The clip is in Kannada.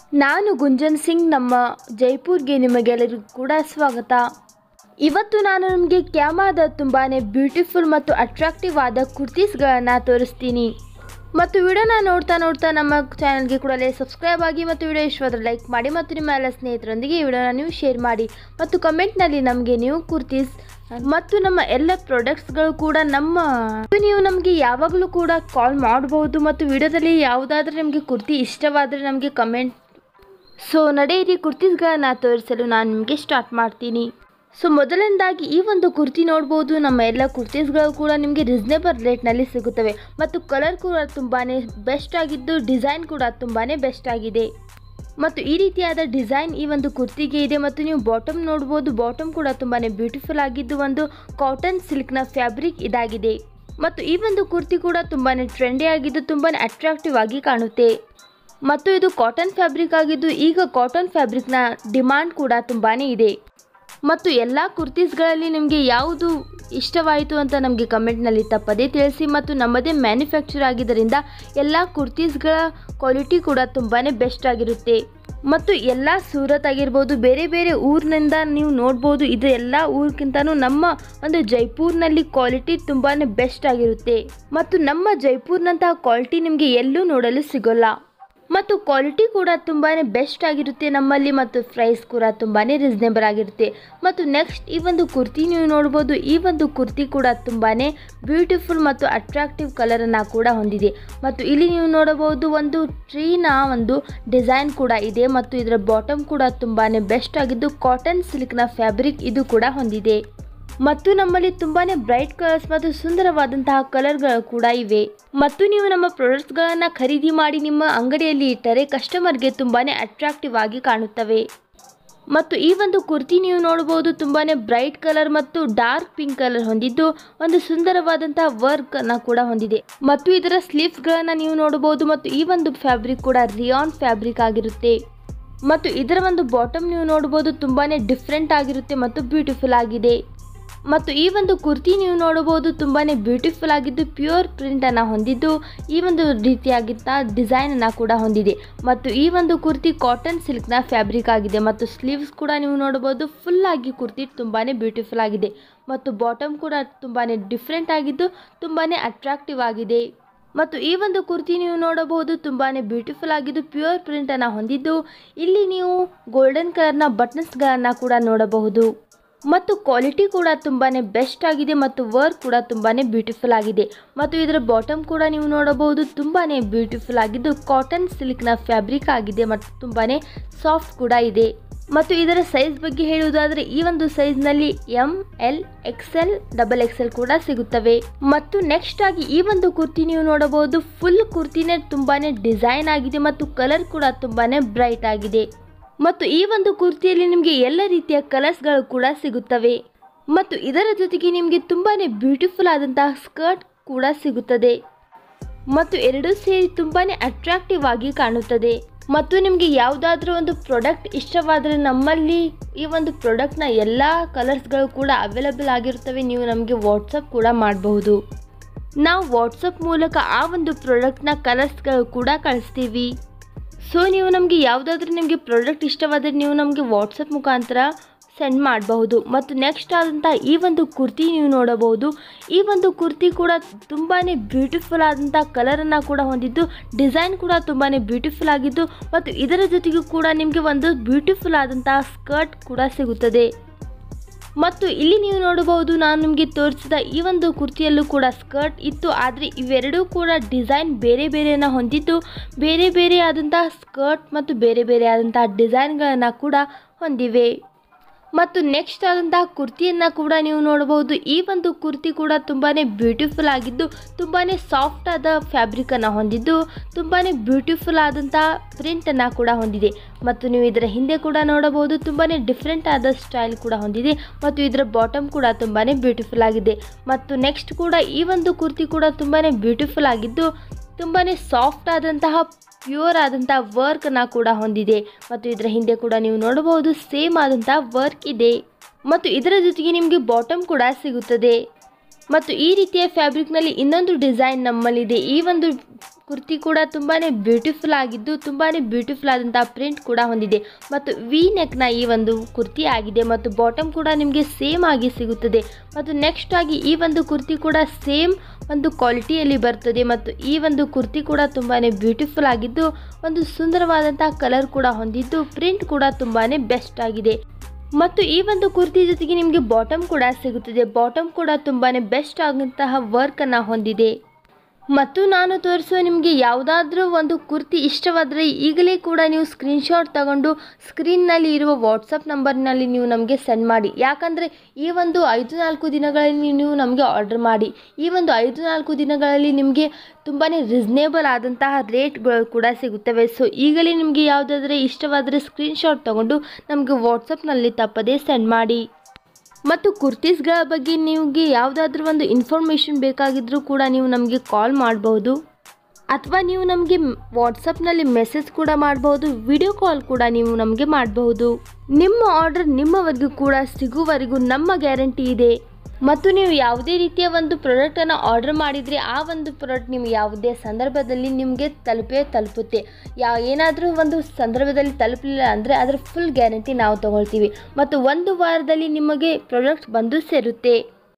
ನಾನು ಗುಂಜನ್ ಸಿಂಗ್ ನಮ್ಮ ಜೈಪುರ್ಗೆ ನಿಮಗೆಲ್ಲರಿಗೂ ಕೂಡ ಸ್ವಾಗತ ಇವತ್ತು ನಾನು ನಿಮಗೆ ಕ್ಯಾಮಾದ ತುಂಬಾ ಬ್ಯೂಟಿಫುಲ್ ಮತ್ತು ಅಟ್ರಾಕ್ಟಿವ್ ಆದ ಕುರ್ತೀಸ್ಗಳನ್ನು ತೋರಿಸ್ತೀನಿ ಮತ್ತು ವಿಡಿಯೋನ ನೋಡ್ತಾ ನೋಡ್ತಾ ನಮ್ಮ ಚಾನಲ್ಗೆ ಕೂಡಲೇ ಸಬ್ಸ್ಕ್ರೈಬ್ ಆಗಿ ಮತ್ತು ವಿಡಿಯೋ ಇಷ್ಟವಾದರೆ ಲೈಕ್ ಮಾಡಿ ಮತ್ತು ನಿಮ್ಮ ಎಲ್ಲ ಸ್ನೇಹಿತರೊಂದಿಗೆ ಈ ವಿಡಿಯೋನ ನೀವು ಶೇರ್ ಮಾಡಿ ಮತ್ತು ಕಮೆಂಟ್ನಲ್ಲಿ ನಮಗೆ ನೀವು ಕುರ್ತೀಸ್ ಮತ್ತು ನಮ್ಮ ಎಲ್ಲ ಪ್ರಾಡಕ್ಟ್ಸ್ಗಳು ಕೂಡ ನಮ್ಮ ಮತ್ತು ನೀವು ನಮಗೆ ಯಾವಾಗಲೂ ಕೂಡ ಕಾಲ್ ಮಾಡಬಹುದು ಮತ್ತು ವಿಡಿಯೋದಲ್ಲಿ ಯಾವುದಾದ್ರೂ ನಿಮಗೆ ಕುರ್ತಿ ಇಷ್ಟವಾದರೆ ನಮಗೆ ಕಮೆಂಟ್ ಸೊ ನಡೆಯಿರಿ ಕುರ್ತೀಸ್ಗಳನ್ನ ತೋರಿಸಲು ನಾನು ನಿಮಗೆ ಸ್ಟಾರ್ಟ್ ಮಾಡ್ತೀನಿ ಸೊ ಮೊದಲನೇದಾಗಿ ಈ ಒಂದು ಕುರ್ತಿ ನೋಡ್ಬೋದು ನಮ್ಮ ಎಲ್ಲ ಕುರ್ತೀಸ್ಗಳು ಕೂಡ ನಿಮಗೆ ರೀಸನೇಬಲ್ ರೇಟ್ನಲ್ಲಿ ಸಿಗುತ್ತವೆ ಮತ್ತು ಕಲರ್ ಕೂಡ ತುಂಬಾ ಬೆಸ್ಟ್ ಆಗಿದ್ದು ಡಿಸೈನ್ ಕೂಡ ತುಂಬಾ ಬೆಸ್ಟ್ ಆಗಿದೆ ಮತ್ತು ಈ ರೀತಿಯಾದ ಡಿಸೈನ್ ಈ ಒಂದು ಕುರ್ತಿಗೆ ಇದೆ ಮತ್ತು ನೀವು ಬಾಟಮ್ ನೋಡ್ಬೋದು ಬಾಟಮ್ ಕೂಡ ತುಂಬಾ ಬ್ಯೂಟಿಫುಲ್ ಆಗಿದ್ದು ಒಂದು ಕಾಟನ್ ಸಿಲ್ಕ್ನ ಫ್ಯಾಬ್ರಿಕ್ ಇದಾಗಿದೆ ಮತ್ತು ಈ ಒಂದು ಕುರ್ತಿ ಕೂಡ ತುಂಬಾ ಟ್ರೆಂಡಿ ಆಗಿದ್ದು ತುಂಬಾ ಅಟ್ರಾಕ್ಟಿವ್ ಆಗಿ ಕಾಣುತ್ತೆ ಮತ್ತು ಇದು ಕಾಟನ್ ಫ್ಯಾಬ್ರಿಕ್ ಆಗಿದ್ದು ಈಗ ಕಾಟನ್ ಫ್ಯಾಬ್ರಿಕ್ನ ಡಿಮಾಂಡ್ ಕೂಡ ತುಂಬಾ ಇದೆ ಮತ್ತು ಎಲ್ಲ ಕುರ್ತೀಸ್ಗಳಲ್ಲಿ ನಿಮಗೆ ಯಾವುದು ಇಷ್ಟವಾಯಿತು ಅಂತ ನಮಗೆ ಕಮೆಂಟ್ನಲ್ಲಿ ತಪ್ಪದೇ ತಿಳಿಸಿ ಮತ್ತು ನಮ್ಮದೇ ಮ್ಯಾನುಫ್ಯಾಕ್ಚರ್ ಆಗಿದ್ದರಿಂದ ಎಲ್ಲ ಕುರ್ತೀಸ್ಗಳ ಕ್ವಾಲಿಟಿ ಕೂಡ ತುಂಬಾ ಬೆಸ್ಟ್ ಆಗಿರುತ್ತೆ ಮತ್ತು ಎಲ್ಲ ಸೂರತ್ ಆಗಿರ್ಬೋದು ಬೇರೆ ಬೇರೆ ಊರಿನಿಂದ ನೀವು ನೋಡ್ಬೋದು ಇದು ಎಲ್ಲ ಊರಿಗಿಂತನೂ ನಮ್ಮ ಒಂದು ಜೈಪುರ್ನಲ್ಲಿ ಕ್ವಾಲಿಟಿ ತುಂಬಾ ಬೆಸ್ಟ್ ಆಗಿರುತ್ತೆ ಮತ್ತು ನಮ್ಮ ಜೈಪುರ್ನಂತಹ ಕ್ವಾಲಿಟಿ ನಿಮಗೆ ಎಲ್ಲೂ ನೋಡಲು ಸಿಗೋಲ್ಲ ಮತ್ತು ಕ್ವಾಲಿಟಿ ಕೂಡ ತುಂಬಾ ಬೆಸ್ಟ್ ಆಗಿರುತ್ತೆ ನಮ್ಮಲ್ಲಿ ಮತ್ತು ಪ್ರೈಸ್ ಕೂಡ ತುಂಬಾ ರೀಸನೇಬಲ್ ಆಗಿರುತ್ತೆ ಮತ್ತು ನೆಕ್ಸ್ಟ್ ಈ ಒಂದು ಕುರ್ತಿ ನೀವು ನೋಡ್ಬೋದು ಈ ಒಂದು ಕುರ್ತಿ ಕೂಡ ತುಂಬಾ ಬ್ಯೂಟಿಫುಲ್ ಮತ್ತು ಅಟ್ರಾಕ್ಟಿವ್ ಕಲರನ್ನು ಕೂಡ ಹೊಂದಿದೆ ಮತ್ತು ಇಲ್ಲಿ ನೀವು ನೋಡಬಹುದು ಒಂದು ಟ್ರೀನ ಒಂದು ಡಿಸೈನ್ ಕೂಡ ಇದೆ ಮತ್ತು ಇದರ ಬಾಟಮ್ ಕೂಡ ತುಂಬಾ ಬೆಸ್ಟ್ ಆಗಿದ್ದು ಕಾಟನ್ ಸಿಲ್ಕ್ನ ಫ್ಯಾಬ್ರಿಕ್ ಇದು ಕೂಡ ಹೊಂದಿದೆ ಮತ್ತು ನಮ್ಮಲ್ಲಿ ತುಂಬಾ ಬ್ರೈಟ್ ಕಲರ್ಸ್ ಮತ್ತು ಸುಂದರವಾದಂತಹ ಕಲರ್ಗಳು ಕೂಡ ಇವೆ ಮತ್ತು ನೀವು ನಮ್ಮ ಪ್ರಾಡಕ್ಟ್ಸ್ಗಳನ್ನು ಖರೀದಿ ಮಾಡಿ ನಿಮ್ಮ ಅಂಗಡಿಯಲ್ಲಿ ಇಟ್ಟರೆ ಕಸ್ಟಮರ್ಗೆ ತುಂಬಾ ಅಟ್ರಾಕ್ಟಿವ್ ಆಗಿ ಕಾಣುತ್ತವೆ ಮತ್ತು ಈ ಒಂದು ಕುರ್ತಿ ನೀವು ನೋಡಬಹುದು ತುಂಬಾ ಬ್ರೈಟ್ ಕಲರ್ ಮತ್ತು ಡಾರ್ಕ್ ಪಿಂಕ್ ಕಲರ್ ಹೊಂದಿದ್ದು ಒಂದು ಸುಂದರವಾದಂತಹ ವರ್ಕ್ ಅನ್ನ ಕೂಡ ಹೊಂದಿದೆ ಮತ್ತು ಇದರ ಸ್ಲೀವ್ಸ್ಗಳನ್ನು ನೀವು ನೋಡಬಹುದು ಮತ್ತು ಈ ಒಂದು ಫ್ಯಾಬ್ರಿಕ್ ಕೂಡ ರಿಯಾನ್ ಫ್ಯಾಬ್ರಿಕ್ ಆಗಿರುತ್ತೆ ಮತ್ತು ಇದರ ಒಂದು ಬಾಟಮ್ ನೀವು ನೋಡಬಹುದು ತುಂಬಾ ಡಿಫ್ರೆಂಟ್ ಆಗಿರುತ್ತೆ ಮತ್ತು ಬ್ಯೂಟಿಫುಲ್ ಆಗಿದೆ ಮತ್ತು ಈ ಒಂದು ಕುರ್ತಿ ನೀವು ನೋಡಬಹುದು ತುಂಬಾ ಬ್ಯೂಟಿಫುಲ್ ಆಗಿದ್ದು ಪ್ಯೂರ್ ಪ್ರಿಂಟನ್ನು ಹೊಂದಿದ್ದು ಈ ಒಂದು ರೀತಿಯಾಗಿದ್ದ ಡಿಸೈನನ್ನು ಕೂಡ ಹೊಂದಿದೆ ಮತ್ತು ಈ ಒಂದು ಕುರ್ತಿ ಕಾಟನ್ ಸಿಲ್ಕ್ನ ಫ್ಯಾಬ್ರಿಕ್ ಆಗಿದೆ ಮತ್ತು ಸ್ಲೀವ್ಸ್ ಕೂಡ ನೀವು ನೋಡಬಹುದು ಫುಲ್ ಆಗಿ ಕುರ್ತಿ ತುಂಬಾ ಬ್ಯೂಟಿಫುಲ್ ಆಗಿದೆ ಮತ್ತು ಬಾಟಮ್ ಕೂಡ ತುಂಬಾ ಡಿಫ್ರೆಂಟ್ ಆಗಿದ್ದು ತುಂಬಾ ಅಟ್ರಾಕ್ಟಿವ್ ಆಗಿದೆ ಮತ್ತು ಈ ಒಂದು ಕುರ್ತಿ ನೀವು ನೋಡಬಹುದು ತುಂಬಾ ಬ್ಯೂಟಿಫುಲ್ ಆಗಿದ್ದು ಪ್ಯೂರ್ ಪ್ರಿಂಟನ್ನು ಹೊಂದಿದ್ದು ಇಲ್ಲಿ ನೀವು ಗೋಲ್ಡನ್ ಕಲರ್ನ ಬಟನ್ಸ್ಗಳನ್ನು ಕೂಡ ನೋಡಬಹುದು ಮತ್ತು ಕ್ವಾಲಿಟಿ ಕೂಡ ತುಂಬಾ ಬೆಸ್ಟ್ ಆಗಿದೆ ಮತ್ತು ವರ್ಕ್ ಕೂಡ ತುಂಬಾ ಬ್ಯೂಟಿಫುಲ್ ಆಗಿದೆ ಮತ್ತು ಇದರ ಬಾಟಮ್ ಕೂಡ ನೀವು ನೋಡಬಹುದು ತುಂಬಾ ಬ್ಯೂಟಿಫುಲ್ ಆಗಿದ್ದು ಕಾಟನ್ ಸಿಲ್ಕ್ನ ಫ್ಯಾಬ್ರಿಕ್ ಆಗಿದೆ ಮತ್ತು ತುಂಬಾ ಸಾಫ್ಟ್ ಕೂಡ ಇದೆ ಮತ್ತು ಇದರ ಸೈಜ್ ಬಗ್ಗೆ ಹೇಳುವುದಾದರೆ ಈ ಒಂದು ಸೈಜ್ನಲ್ಲಿ M L XL double XL ಕೂಡ ಸಿಗುತ್ತವೆ ಮತ್ತು ನೆಕ್ಸ್ಟ್ ಆಗಿ ಈ ಒಂದು ಕುರ್ತಿ ನೀವು ನೋಡಬಹುದು ಫುಲ್ ಕುರ್ತಿನೇ ತುಂಬಾ ಡಿಸೈನ್ ಆಗಿದೆ ಮತ್ತು ಕಲರ್ ಕೂಡ ತುಂಬಾ ಬ್ರೈಟ್ ಆಗಿದೆ ಮತ್ತು ಈ ಒಂದು ಕುರ್ತಿಯಲ್ಲಿ ನಿಮಗೆ ಎಲ್ಲ ರೀತಿಯ ಕಲರ್ಸ್ಗಳು ಕೂಡ ಸಿಗುತ್ತವೆ ಮತ್ತು ಇದರ ಜೊತೆಗೆ ನಿಮಗೆ ತುಂಬಾ ಬ್ಯೂಟಿಫುಲ್ ಆದಂತಹ ಸ್ಕರ್ಟ್ ಕೂಡ ಸಿಗುತ್ತದೆ ಮತ್ತು ಎರಡೂ ಸೇರಿ ತುಂಬಾ ಅಟ್ರಾಕ್ಟಿವ್ ಆಗಿ ಕಾಣುತ್ತದೆ ಮತ್ತು ನಿಮಗೆ ಯಾವುದಾದ್ರೂ ಒಂದು ಪ್ರಾಡಕ್ಟ್ ಇಷ್ಟವಾದರೆ ನಮ್ಮಲ್ಲಿ ಈ ಒಂದು ಪ್ರಾಡಕ್ಟ್ನ ಎಲ್ಲ ಕಲರ್ಸ್ಗಳು ಕೂಡ ಅವೈಲಬಲ್ ಆಗಿರುತ್ತವೆ ನೀವು ನಮಗೆ ವಾಟ್ಸಪ್ ಕೂಡ ಮಾಡಬಹುದು ನಾವು ವಾಟ್ಸಪ್ ಮೂಲಕ ಆ ಒಂದು ಪ್ರಾಡಕ್ಟ್ನ ಕಲರ್ಸ್ಗಳು ಕೂಡ ಕಳಿಸ್ತೀವಿ ಸೊ ನೀವು ನಮಗೆ ಯಾವುದಾದ್ರೂ ನಿಮಗೆ ಪ್ರಾಡಕ್ಟ್ ಇಷ್ಟವಾದರೆ ನೀವು ನಮಗೆ ವಾಟ್ಸಪ್ ಮುಖಾಂತರ ಸೆಂಡ್ ಮಾಡಬಹುದು ಮತ್ತು ನೆಕ್ಸ್ಟ್ ಆದಂಥ ಈ ಒಂದು ಕುರ್ತಿ ನೀವು ನೋಡಬಹುದು ಈ ಒಂದು ಕುರ್ತಿ ಕೂಡ ತುಂಬಾ ಬ್ಯೂಟಿಫುಲ್ ಆದಂಥ ಕಲರನ್ನು ಕೂಡ ಹೊಂದಿದ್ದು ಡಿಸೈನ್ ಕೂಡ ತುಂಬಾ ಬ್ಯೂಟಿಫುಲ್ ಆಗಿದ್ದು ಮತ್ತು ಇದರ ಜೊತೆಗೂ ಕೂಡ ನಿಮಗೆ ಒಂದು ಬ್ಯೂಟಿಫುಲ್ ಆದಂತಹ ಸ್ಕರ್ಟ್ ಕೂಡ ಸಿಗುತ್ತದೆ ಮತ್ತು ಇಲ್ಲಿ ನೀವು ನೋಡಬಹುದು ನಾನು ನಿಮಗೆ ತೋರಿಸಿದ ಈ ಒಂದು ಕುರ್ತಿಯಲ್ಲೂ ಕೂಡ ಸ್ಕರ್ಟ್ ಇತ್ತು ಆದರೆ ಇವೆರಡೂ ಕೂಡ ಡಿಸೈನ್ ಬೇರೆ ಬೇರೆನ ಹೊಂದಿದ್ದು ಬೇರೆ ಬೇರೆ ಆದಂತಹ ಸ್ಕರ್ಟ್ ಮತ್ತು ಬೇರೆ ಬೇರೆ ಆದಂತಹ ಡಿಸೈನ್ಗಳನ್ನು ಕೂಡ ಹೊಂದಿವೆ ಮತ್ತು ನೆಕ್ಸ್ಟ್ ಆದಂತಹ ಕುರ್ತಿಯನ್ನು ಕೂಡ ನೀವು ನೋಡಬಹುದು ಈ ಒಂದು ಕುರ್ತಿ ಕೂಡ ತುಂಬಾ ಬ್ಯೂಟಿಫುಲ್ ಆಗಿದ್ದು ತುಂಬಾ ಸಾಫ್ಟ್ ಆದ ಫ್ಯಾಬ್ರಿಕನ್ನು ಹೊಂದಿದ್ದು ತುಂಬಾ ಬ್ಯೂಟಿಫುಲ್ ಆದಂತಹ ಪ್ರಿಂಟನ್ನು ಕೂಡ ಹೊಂದಿದೆ ಮತ್ತು ನೀವು ಇದರ ಹಿಂದೆ ಕೂಡ ನೋಡಬಹುದು ತುಂಬಾ ಡಿಫ್ರೆಂಟ್ ಆದ ಸ್ಟೈಲ್ ಕೂಡ ಹೊಂದಿದೆ ಮತ್ತು ಇದರ ಬಾಟಮ್ ಕೂಡ ತುಂಬಾ ಬ್ಯೂಟಿಫುಲ್ ಆಗಿದೆ ಮತ್ತು ನೆಕ್ಸ್ಟ್ ಕೂಡ ಈ ಒಂದು ಕುರ್ತಿ ಕೂಡ ತುಂಬಾ ಬ್ಯೂಟಿಫುಲ್ ಆಗಿದ್ದು ತುಂಬಾ ಸಾಫ್ಟ್ ಆದಂತಹ ಪ್ಯೂರ್ ಆದಂತಹ ವರ್ಕನ್ನು ಕೂಡ ಹೊಂದಿದೆ ಮತ್ತು ಇದರ ಹಿಂದೆ ಕೂಡ ನೀವು ನೋಡಬಹುದು ಸೇಮ್ ಆದಂತಹ ವರ್ಕ್ ಇದೆ ಮತ್ತು ಇದರ ಜೊತೆಗೆ ನಿಮಗೆ ಬಾಟಮ್ ಕೂಡ ಸಿಗುತ್ತದೆ ಮತ್ತು ಈ ರೀತಿಯ ಫ್ಯಾಬ್ರಿಕ್ನಲ್ಲಿ ಇನ್ನೊಂದು ಡಿಸೈನ್ ನಮ್ಮಲ್ಲಿದೆ ಈ ಒಂದು ಕುರ್ತಿ ಕೂಡ ತುಂಬಾ ಬ್ಯೂಟಿಫುಲ್ ಆಗಿದ್ದು ತುಂಬಾ ಬ್ಯೂಟಿಫುಲ್ ಆದಂತಹ ಪ್ರಿಂಟ್ ಕೂಡ ಹೊಂದಿದೆ ಮತ್ತು ವಿ ನೆಕ್ನ ಈ ಒಂದು ಕುರ್ತಿ ಆಗಿದೆ ಮತ್ತು ಬಾಟಮ್ ಕೂಡ ನಿಮಗೆ ಸೇಮ್ ಆಗಿ ಸಿಗುತ್ತದೆ ಮತ್ತು ನೆಕ್ಸ್ಟ್ ಆಗಿ ಈ ಒಂದು ಕುರ್ತಿ ಕೂಡ ಸೇಮ್ ಒಂದು ಕ್ವಾಲಿಟಿಯಲ್ಲಿ ಬರ್ತದೆ ಮತ್ತು ಈ ಒಂದು ಕುರ್ತಿ ಕೂಡ ತುಂಬಾ ಬ್ಯೂಟಿಫುಲ್ ಆಗಿದ್ದು ಒಂದು ಸುಂದರವಾದಂತಹ ಕಲರ್ ಕೂಡ ಹೊಂದಿದ್ದು ಪ್ರಿಂಟ್ ಕೂಡ ತುಂಬಾ ಬೆಸ್ಟ್ ಆಗಿದೆ ಮತ್ತು ಈ ಒಂದು ಕುರ್ತಿ ಜೊತೆಗೆ ನಿಮಗೆ ಬಾಟಮ್ ಕೂಡ ಸಿಗುತ್ತದೆ ಬಾಟಮ್ ಕೂಡ ತುಂಬಾ ಬೆಸ್ಟ್ ಆದಂತಹ ವರ್ಕನ್ನು ಹೊಂದಿದೆ ಮತ್ತು ನಾನು ತೋರಿಸುವ ನಿಮಗೆ ಯಾವುದಾದ್ರೂ ಒಂದು ಕುರ್ತಿ ಇಷ್ಟವಾದರೆ ಈಗಲೇ ಕೂಡ ನೀವು ಸ್ಕ್ರೀನ್ಶಾಟ್ ತಗೊಂಡು ಸ್ಕ್ರೀನ್ನಲ್ಲಿ ಇರುವ ವಾಟ್ಸಪ್ ನಂಬರ್ನಲ್ಲಿ ನೀವು ನಮಗೆ ಸೆಂಡ್ ಮಾಡಿ ಯಾಕಂದರೆ ಈ ಒಂದು ಐದು ನಾಲ್ಕು ದಿನಗಳಲ್ಲಿ ನೀವು ನಮಗೆ ಆರ್ಡರ್ ಮಾಡಿ ಈ ಒಂದು ಐದು ನಾಲ್ಕು ದಿನಗಳಲ್ಲಿ ನಿಮಗೆ ತುಂಬಾ ರೀಸ್ನೇಬಲ್ ಆದಂತಹ ರೇಟ್ಗಳು ಕೂಡ ಸಿಗುತ್ತವೆ ಸೊ ಈಗಲೇ ನಿಮಗೆ ಯಾವುದಾದ್ರೆ ಇಷ್ಟವಾದರೆ ಸ್ಕ್ರೀನ್ಶಾಟ್ ತಗೊಂಡು ನಮಗೆ ವಾಟ್ಸಪ್ನಲ್ಲಿ ತಪ್ಪದೇ ಸೆಂಡ್ ಮಾಡಿ ಮತ್ತು ಕುರ್ತೀಸ್ಗಳ ಬಗ್ಗೆ ನಿಮಗೆ ಯಾವುದಾದ್ರೂ ಒಂದು ಇನ್ಫಾರ್ಮೇಷನ್ ಬೇಕಾಗಿದ್ದರೂ ಕೂಡ ನೀವು ನಮಗೆ ಕಾಲ್ ಮಾಡಬಹುದು ಅಥವಾ ನೀವು ನಮಗೆ ವಾಟ್ಸಪ್ನಲ್ಲಿ ಮೆಸೇಜ್ ಕೂಡ ಮಾಡಬಹುದು ವಿಡಿಯೋ ಕಾಲ್ ಕೂಡ ನೀವು ನಮಗೆ ಮಾಡಬಹುದು ನಿಮ್ಮ ಆರ್ಡರ್ ನಿಮ್ಮವರೆಗೂ ಕೂಡ ಸಿಗುವವರೆಗೂ ನಮ್ಮ ಗ್ಯಾರಂಟಿ ಇದೆ ಮತ್ತು ನೀವು ಯಾವುದೇ ರೀತಿಯ ಒಂದು ಪ್ರಾಡಕ್ಟನ್ನು ಆರ್ಡರ್ ಮಾಡಿದರೆ ಆ ಒಂದು ಪ್ರಾಡಕ್ಟ್ ನೀವು ಯಾವುದೇ ಸಂದರ್ಭದಲ್ಲಿ ನಿಮಗೆ ತಲುಪೇ ತಲುಪುತ್ತೆ ಯಾ ಏನಾದರೂ ಒಂದು ಸಂದರ್ಭದಲ್ಲಿ ತಲುಪಲಿಲ್ಲ ಅಂದರೆ ಅದರ ಫುಲ್ ಗ್ಯಾರಂಟಿ ನಾವು ತಗೊಳ್ತೀವಿ ಮತ್ತು ಒಂದು ವಾರದಲ್ಲಿ ನಿಮಗೆ ಪ್ರಾಡಕ್ಟ್ ಬಂದು ಸೇರುತ್ತೆ